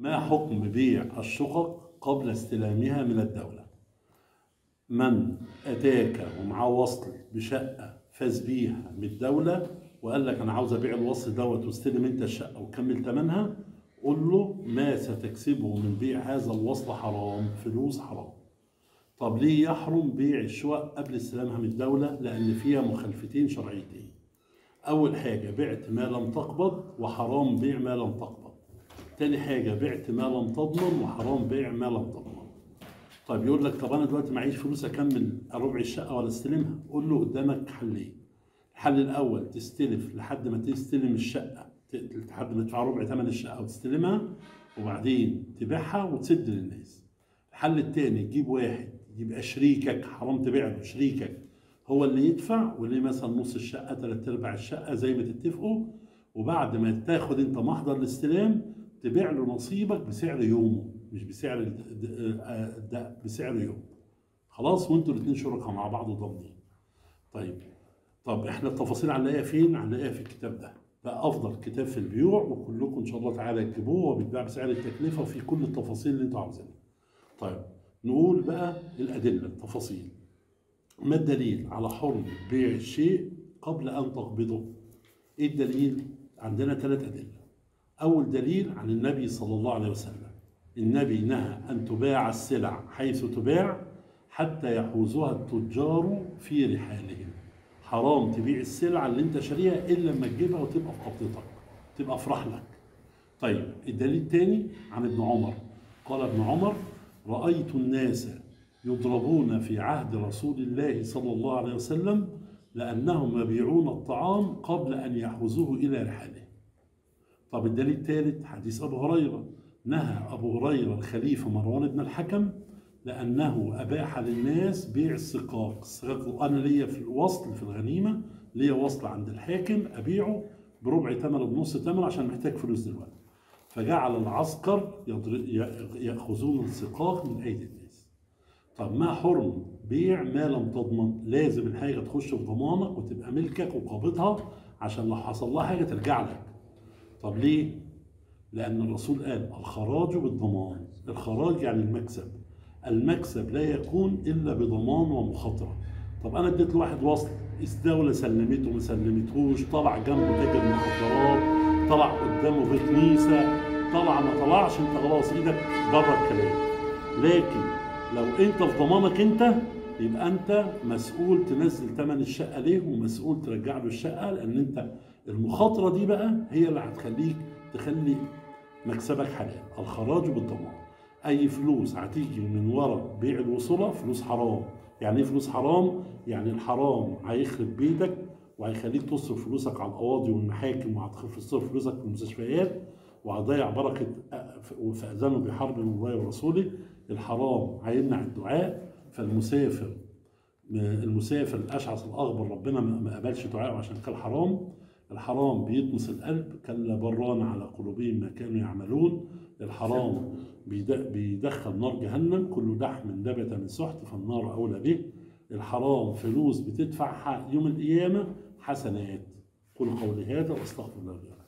ما حكم بيع الشقق قبل استلامها من الدولة من أتاك ومعاه وصل بشقة فاز بيها من الدولة وقال لك أنا عاوز أبيع الوصل دوت واستلم أنت الشقة وكمل ثمنها قول له ما ستكسبه من بيع هذا الوصل حرام فلوس حرام طب ليه يحرم بيع الشقق قبل استلامها من الدولة لأن فيها مخالفتين شرعيتين أول حاجة بعت ما لم تقبض وحرام بيع ما لم تقبض تاني حاجة بعت ما لم تضمن وحرام بيع ما لم تضمن طيب يقول لك طب أنا دلوقتي معيش فلوس أكمل ربع الشقة ولا استلمها قول له قدامك حلين الحل الأول تستلف لحد ما تستلم الشقة ت- لحد ما تدفع ربع ثمن الشقة وتستلمها وبعدين تبيعها وتسد للناس الحل التاني تجيب واحد يبقى شريكك حرام تبيع له شريكك هو اللي يدفع واللي مثلا نص الشقه ثلاث ارباع الشقه زي ما تتفقوا وبعد ما تاخد انت محضر الاستلام تبيع له نصيبك بسعر يومه مش بسعر ال- د- آه، ده بسعر يوم خلاص وانتوا الاثنين شركاء مع بعض وضامنين طيب طب احنا التفاصيل هنلاقيها فين؟ هنلاقيها في الكتاب ده ده افضل كتاب في البيوع وكلكم ان شاء الله تعالى تجيبوه وبيتباع بسعر التكلفه وفي كل التفاصيل اللي انتوا عاوزينها. طيب نقول بقى الادله التفاصيل. ما الدليل على حرمه بيع الشيء قبل ان تقبضه؟ ايه الدليل؟ عندنا ثلاث ادله. اول دليل عن النبي صلى الله عليه وسلم. النبي نهى ان تباع السلع حيث تباع حتى يحوزها التجار في رحالهم. حرام تبيع السلعه اللي انت شاريها الا لما تجيبها وتبقى في قبضتك تبقى في رحلك طيب الدليل الثاني عن ابن عمر قال ابن عمر رايت الناس يضربون في عهد رسول الله صلى الله عليه وسلم لانهم يبيعون الطعام قبل ان يحوزوه الى رحالهم طب الدليل الثالث حديث ابو هريره نهى ابو هريره الخليفه مروان بن الحكم لانه اباح للناس بيع السقاق السقاق انا ليا في الوصل في الغنيمه ليا وصل عند الحاكم ابيعه بربع ثمن بنص ثمن عشان محتاج فلوس دلوقتي فجعل العسكر يضر- ي- ياخذون السقاق من ايدي الناس طب ما حرم بيع ما لم تضمن لازم الحاجه تخش في ضمانك وتبقى ملكك وقابضها عشان لو حصل لها حاجه ترجع لك طب ليه لان الرسول قال الخراج بالضمان الخراج يعني المكسب المكسب لا يكون الا بضمان ومخاطره طب انا اديت لواحد وصل الدوله سلمته ما سلمتهوش طلع جنبه تاجر مخدرات طلع قدامه في كنيسه طلع ما طلعش انت خلاص ايدك بره الكلام لكن لو انت في ضمانك انت يبقى انت مسؤول تنزل ثمن الشقه ليه ومسؤول ترجع له الشقه لان انت المخاطره دي بقى هي اللي هتخليك تخلي مكسبك حلال الخراج بالضمان اي فلوس هتيجي من ورا بيع الوصوله فلوس حرام يعني ايه فلوس حرام يعني الحرام هيخرب بيتك وهيخليك تصرف فلوسك على القواضي والمحاكم وهتصرف فلوسك في المستشفيات وهتضيع بركه فاذنوا بحرب من الله ورسوله الحرام هيمنع الدعاء فالمسافر المسافر الاشعث الاغبر ربنا ما قبلش دعائه عشان كان حرام الحرام بيطمس القلب كلا بران على قلوبهم ما كانوا يعملون الحرام بيد- بيدخل نار جهنم كل لحم نبت من سحت فالنار اولى به الحرام فلوس بتدفعها يوم القيامه حسنات قل قولي هذا واستغفر الله لي ولكم